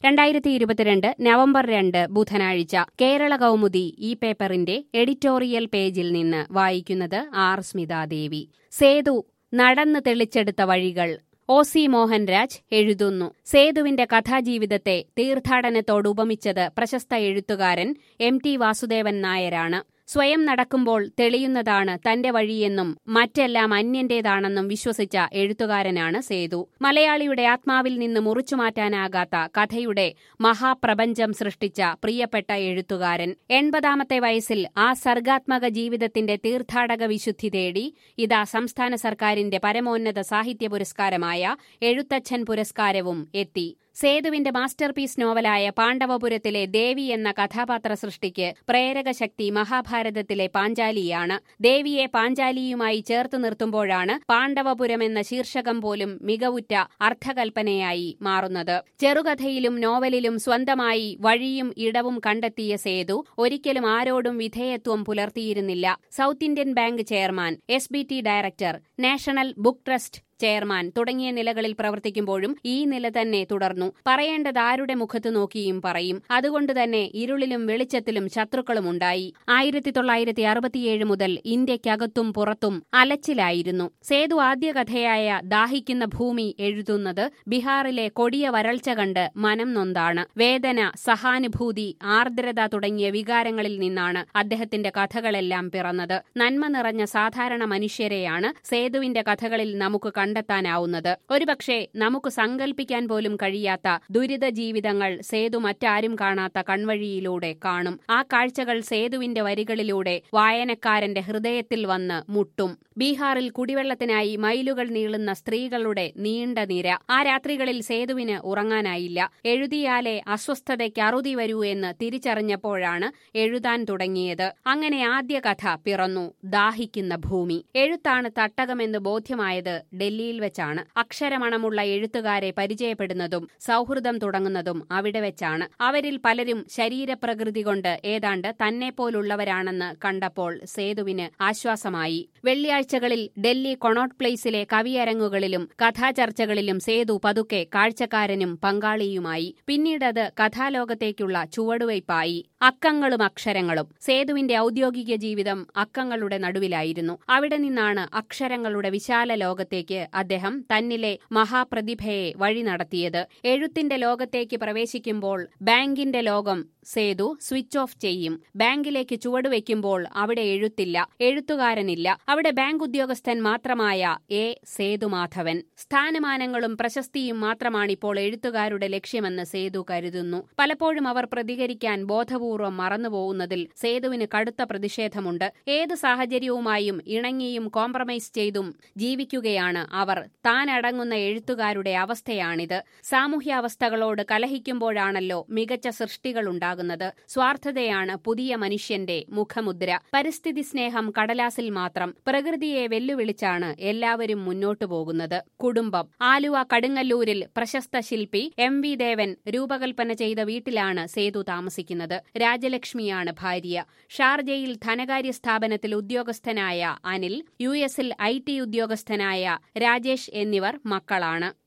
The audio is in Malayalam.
രണ്ടായിരത്തി ഇരുപത്തിരണ്ട് നവംബർ രണ്ട് ബുധനാഴ്ച കേരള കൗമുദി ഈ പേപ്പറിന്റെ എഡിറ്റോറിയൽ പേജിൽ നിന്ന് വായിക്കുന്നത് ആർ സ്മിതാദേവി സേതു നടന്ന് തെളിച്ചെടുത്ത വഴികൾ ഒ സി മോഹൻരാജ് എഴുതുന്നു സേതുവിന്റെ കഥാജീവിതത്തെ തീർത്ഥാടനത്തോടുപമിച്ചത് പ്രശസ്ത എഴുത്തുകാരൻ എം ടി വാസുദേവൻ നായരാണ് സ്വയം നടക്കുമ്പോൾ തെളിയുന്നതാണ് തന്റെ വഴിയെന്നും മറ്റെല്ലാം അന്യന്റേതാണെന്നും വിശ്വസിച്ച എഴുത്തുകാരനാണ് സേതു മലയാളിയുടെ ആത്മാവിൽ നിന്ന് മുറിച്ചുമാറ്റാനാകാത്ത കഥയുടെ മഹാപ്രപഞ്ചം സൃഷ്ടിച്ച പ്രിയപ്പെട്ട എഴുത്തുകാരൻ എൺപതാമത്തെ വയസ്സിൽ ആ സർഗാത്മക ജീവിതത്തിന്റെ തീർത്ഥാടക വിശുദ്ധി തേടി ഇതാ സംസ്ഥാന സർക്കാരിന്റെ പരമോന്നത സാഹിത്യ പുരസ്കാരമായ എഴുത്തച്ഛൻ പുരസ്കാരവും എത്തി സേതുവിന്റെ മാസ്റ്റർപീസ് നോവലായ പാണ്ഡവപുരത്തിലെ ദേവി എന്ന കഥാപാത്ര സൃഷ്ടിക്ക് പ്രേരകശക്തി മഹാഭാരതത്തിലെ പാഞ്ചാലിയാണ് ദേവിയെ പാഞ്ചാലിയുമായി ചേർത്ത് നിർത്തുമ്പോഴാണ് പാണ്ഡവപുരം എന്ന ശീർഷകം പോലും മികവുറ്റ അർത്ഥകൽപ്പനയായി മാറുന്നത് ചെറുകഥയിലും നോവലിലും സ്വന്തമായി വഴിയും ഇടവും കണ്ടെത്തിയ സേതു ഒരിക്കലും ആരോടും വിധേയത്വം പുലർത്തിയിരുന്നില്ല south Indian bank chairman S B T director national book trust chairman തുടങ്ങിയ നിലകളിൽ പ്രവർത്തിക്കുമ്പോഴും ഈ നില തന്നെ തുടർന്നു പറയേണ്ടത് ആരുടെ മുഖത്ത് നോക്കിയും പറയും അതുകൊണ്ട് തന്നെ ഇരുളിലും വെളിച്ചത്തിലും ശത്രുക്കളും ഉണ്ടായി ആയിരത്തി തൊള്ളായിരത്തി അറുപത്തിയേഴ് മുതൽ ഇന്ത്യക്കകത്തും പുറത്തും അലച്ചിലായിരുന്നു സേതു ആദ്യ കഥയായ ദാഹിക്കുന്ന ഭൂമി എഴുതുന്നത് ബീഹാറിലെ കൊടിയ വരൾച്ച കണ്ട് മനം നൊന്താണ് വേദന സഹാനുഭൂതി ആർദ്രത തുടങ്ങിയ വികാരങ്ങളിൽ നിന്നാണ് അദ്ദേഹത്തിന്റെ കഥകളെല്ലാം പിറന്നത് നന്മ നിറഞ്ഞ സാധാരണ മനുഷ്യരെയാണ് സേതുവിന്റെ കഥകളിൽ നമുക്ക് കണ്ടെത്താനാവുന്നത് ഒരുപക്ഷെ നമുക്ക് സങ്കല്പിക്കാൻ പോലും കഴിയാത്ത ദുരിത ജീവിതങ്ങൾ സേതു മറ്റാരും കാണാത്ത കൺവഴിയിലൂടെ കാണും ആ കാഴ്ചകൾ സേതുവിന്റെ വരികളിലൂടെ വായനക്കാരന്റെ ഹൃദയത്തിൽ വന്ന് മുട്ടും ബീഹാറിൽ കുടിവെള്ളത്തിനായി മൈലുകൾ നീളുന്ന സ്ത്രീകളുടെ നീണ്ട നിര ആ രാത്രികളിൽ സേതുവിന് ഉറങ്ങാനായില്ല എഴുതിയാലേ അസ്വസ്ഥതയ്ക്ക് അറുതി വരൂ എന്ന് തിരിച്ചറിഞ്ഞപ്പോഴാണ് എഴുതാൻ തുടങ്ങിയത് അങ്ങനെ ആദ്യ കഥ പിറന്നു ദാഹിക്കുന്ന ഭൂമി എഴുത്താണ് തട്ടകമെന്ന് ബോധ്യമായത് ഡൽഹിയിൽ വെച്ചാണ് അക്ഷരമണമുള്ള എഴുത്തുകാരെ പരിചയപ്പെടുന്നതും സൗഹൃദം തുടങ്ങുന്നതും അവിടെ വെച്ചാണ് അവരിൽ പലരും ശരീരപ്രകൃതി കൊണ്ട് ഏതാണ്ട് തന്നെപ്പോലുള്ളവരാണെന്ന് കണ്ടപ്പോൾ സേതുവിന് ആശ്വാസമായി വെള്ളിയാഴ്ചകളിൽ ഡൽഹി കൊണോട്ട് പ്ലേസിലെ കവിയരങ്ങുകളിലും കഥാചർച്ചകളിലും സേതു പതുക്കെ കാഴ്ചക്കാരനും പങ്കാളിയുമായി പിന്നീടത് കഥാലോകത്തേക്കുള്ള ചുവടുവയ്പായി അക്കങ്ങളും അക്ഷരങ്ങളും സേതുവിന്റെ ഔദ്യോഗിക ജീവിതം അക്കങ്ങളുടെ നടുവിലായിരുന്നു അവിടെ നിന്നാണ് അക്ഷരങ്ങളുടെ വിശാല ലോകത്തേക്ക് അദ്ദേഹം തന്നിലെ മഹാപ്രതിഭയെ വഴി നടത്തിയത് എഴുത്തിന്റെ ലോകത്തേക്ക് പ്രവേശിക്കുമ്പോൾ ബാങ്കിന്റെ ലോകം സേതു സ്വിച്ച് ഓഫ് ചെയ്യും ബാങ്കിലേക്ക് ചുവടുവെക്കുമ്പോൾ അവിടെ എഴുത്തില്ല എഴുത്തുകാരനില്ല അവിടെ ബാങ്ക് ഉദ്യോഗസ്ഥൻ മാത്രമായ എ സേതുമാധവൻ സ്ഥാനമാനങ്ങളും പ്രശസ്തിയും മാത്രമാണിപ്പോൾ എഴുത്തുകാരുടെ ലക്ഷ്യമെന്ന് സേതു കരുതുന്നു പലപ്പോഴും അവർ പ്രതികരിക്കാൻ ബോധപൂർവം മറന്നുപോകുന്നതിൽ സേതുവിന് കടുത്ത പ്രതിഷേധമുണ്ട് ഏത് സാഹചര്യവുമായും ഇണങ്ങിയും കോംപ്രമൈസ് ചെയ്തും ജീവിക്കുകയാണ് അവർ താനടങ്ങുന്ന എഴുത്തുകാരുടെ അവസ്ഥയാണിത് സാമൂഹ്യാവസ്ഥകളോട് കലഹിക്കുമ്പോഴാണല്ലോ മികച്ച സൃഷ്ടികളുണ്ടാകുന്നത് സ്വാർത്ഥതയാണ് പുതിയ മനുഷ്യന്റെ മുഖമുദ്ര പരിസ്ഥിതി സ്നേഹം കടലാസിൽ മാത്രം പ്രകൃതിയെ വെല്ലുവിളിച്ചാണ് എല്ലാവരും മുന്നോട്ടു പോകുന്നത് കുടുംബം ആലുവ കടുങ്ങല്ലൂരിൽ പ്രശസ്ത ശില്പി എം വി ദേവൻ രൂപകൽപ്പന ചെയ്ത വീട്ടിലാണ് സേതു താമസിക്കുന്നത് രാജലക്ഷ്മിയാണ് ഭാര്യ ഷാർജയിൽ ധനകാര്യ സ്ഥാപനത്തിൽ ഉദ്യോഗസ്ഥനായ അനിൽ യു എസിൽ ഐ ടി ഉദ്യോഗസ്ഥനായ രാജേഷ് എന്നിവർ മക്കളാണ്